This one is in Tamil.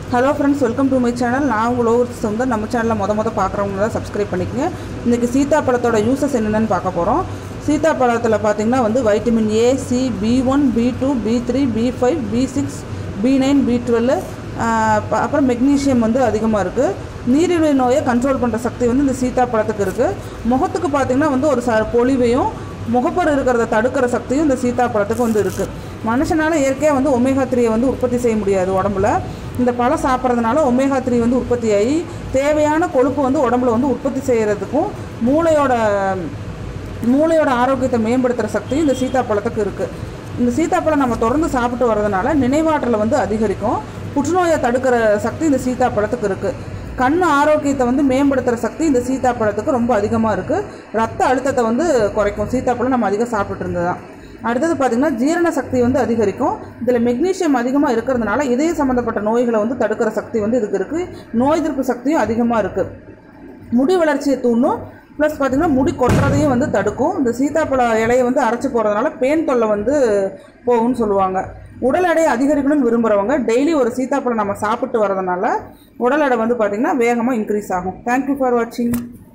hello friends welcome to my channel நான் உங்கள் ஓவர் வந்து நம்ம சேனலில் மொத மொதல் பார்க்குறவங்க தான் சப்ஸ்கிரைப் பண்ணிக்கங்க இன்றைக்கி சீத்தாப்பழத்தோட யூசஸ் என்னென்னு பார்க்க போகிறோம் சீத்தாப்பழத்தில் பார்த்தீங்கன்னா வந்து vitamin A C B one B two B three B five B six B nine B twelve அப்புறம் மெக்னீஷியம் வந்து அதிகமாக இருக்குது நீரிழிவு நோயை கண்ட்ரோல் பண்ணுற சக்தி வந்து இந்த சீத்தாப்பழத்துக்கு இருக்குது முகத்துக்கு பார்த்திங்கன்னா வந்து ஒரு ச பொலிவையும் முகப்பரு இருக்கிறத தடுக்கிற சக்தியும் இந்த சீத்தாப்பழத்துக்கு வந்து இருக்குது மனுஷனால் இயற்கையாக வந்து ஒமேகா த்ரீயை வந்து உற்பத்தி செய்ய முடியாது உடம்புல இந்த பழம் சாப்பிட்றதுனால ஒமேகா த்ரீ வந்து உற்பத்தி ஆகி தேவையான கொழுப்பு வந்து உடம்புல வந்து உற்பத்தி செய்கிறதுக்கும் மூளையோட மூளையோட ஆரோக்கியத்தை மேம்படுத்துகிற சக்தியும் இந்த சீத்தாப்பழத்துக்கு இருக்குது இந்த சீத்தாப்பழம் நம்ம தொடர்ந்து சாப்பிட்டு வர்றதுனால நினைவாற்றலை வந்து அதிகரிக்கும் புற்றுநோயை தடுக்கிற சக்தி இந்த சீத்தாப்பழத்துக்கு இருக்குது கண் ஆரோக்கியத்தை வந்து மேம்படுத்துகிற சக்தி இந்த சீத்தாப்பழத்துக்கு ரொம்ப அதிகமாக இருக்குது ரத்த அழுத்தத்தை வந்து குறைக்கும் சீத்தாப்பழம் நம்ம அதிகம் சாப்பிட்டுட்டு இருந்தது தான் அடுத்தது பார்த்திங்கன்னா ஜீரண சக்தி வந்து அதிகரிக்கும் இதில் மெக்னீஷியம் அதிகமாக இருக்கிறதுனால இதய சம்மந்தப்பட்ட நோய்களை வந்து தடுக்கிற சக்தி வந்து இதுக்கு இருக்குது நோய் எதிர்ப்பு சக்தியும் அதிகமாக இருக்குது முடி வளர்ச்சியை தூண்டும் ப்ளஸ் பார்த்திங்கன்னா முடி கொட்டுறதையும் வந்து தடுக்கும் இந்த சீத்தாப்பழ இலையை வந்து அரைச்சி போகிறதுனால பேன் தொல்லை வந்து போகும்னு சொல்லுவாங்க உடல் எடையை அதிகரிக்கணும்னு விரும்புகிறவங்க டெய்லி ஒரு சீத்தாப்பழம் நம்ம சாப்பிட்டு வரதுனால உடல் எடை வந்து பார்த்திங்கன்னா வேகமாக இன்க்ரீஸ் ஆகும் தேங்க்யூ ஃபார் வாட்சிங்